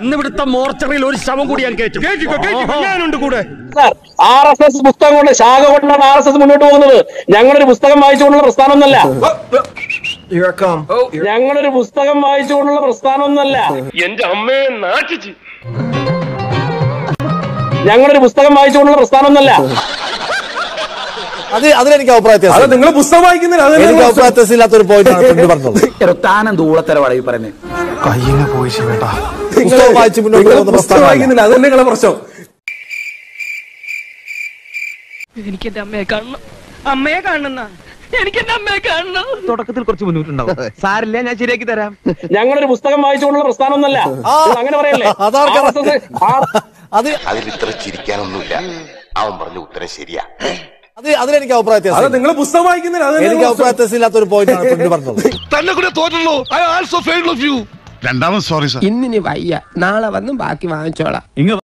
ഇന്ന് ഇവിടുത്തെ മോർച്ചറിയിൽ ഒരു ശവം കൂടി ഞാൻ കയറ്റും ഞാനുണ്ട് കൂടെ ആർ എസ് എസ് പുസ്തകം കൊണ്ട് ശാഖ കൊണ്ടാണ് ആർ എസ് എസ് മുന്നോട്ട് പോകുന്നത് ഞങ്ങളൊരു പുസ്തകം വായിച്ചുകൊണ്ടുള്ള പ്രസ്ഥാനമൊന്നല്ല ഞങ്ങളൊരു പുസ്തകം വായിച്ചുകൊണ്ടുള്ള പ്രസ്ഥാനമൊന്നല്ല എന്റെ അമ്മയെ നാട്ടിച്ച് ഞങ്ങളൊരു പുസ്തകം വായിച്ചുകൊണ്ടുള്ള പ്രസ്ഥാനമൊന്നല്ല അത് അതിലെനിക്ക് അഭിപ്രായ വ്യത്യാസം നിങ്ങൾ പുസ്തകം വായിക്കുന്നില്ല അത് എനിക്ക് അഭിപ്രായ വ്യത്യാസം ഇല്ലാത്തൊരു പോയിന്റാണ് ഫ്രണ്ട് പറഞ്ഞത് താനം ദൂളത്തരവാടാ ഈ പറയുന്നത് പുസ്തകം വായിച്ച് മുന്നോട്ട് പോകുന്ന പുസ്തകം പ്രസ്ഥാനം വായിക്കുന്നില്ല അത് തന്നെ നിങ്ങളെ പ്രശ്നം എനിക്ക് എന്റെ അമ്മയെ കാണണം അമ്മയെ കാണുന്ന എനിക്ക് എന്റെ അമ്മയെ കാണണം തുടക്കത്തിൽ കുറച്ച് ബുദ്ധിമുട്ടുണ്ടാവും സാരില്ല ഞാൻ ശരിയാക്കി തരാം ഞങ്ങളൊരു പുസ്തകം വായിച്ചുകൊണ്ടുള്ള പ്രസ്ഥാനമൊന്നല്ല നിങ്ങൾ അങ്ങനെ പറയല്ലേ അതാർക്കാ RSS ആ- അത് അതിൽ ഇത്ര ചിരിക്കാനൊന്നുമില്ല അവൻ പറഞ്ഞ ഉത്തരം ശരിയാ അത് അതിലെനിക്ക് അഭിപ്രായ അത് വ്യത്യാസം നിങ്ങൾ പുസ്തകം വായിക്കുന്നില്ല അത് തന്നെ എനിക്ക് നിങ്ങളെ അഭിപ്രായ വ്യത്യാസം ഇല്ലാത്തൊരു പോയിന്റാണ് ഫ്രണ്ട് പറഞ്ഞത് തന്നെ കൂടെ തോറ്റല്ലോ I also fail of you രണ്ടാമത് സോറി സാർ ഇന്നിനി വയ്യ നാളെ വന്നും ബാക്കി വാങ്ങിച്ചോളാം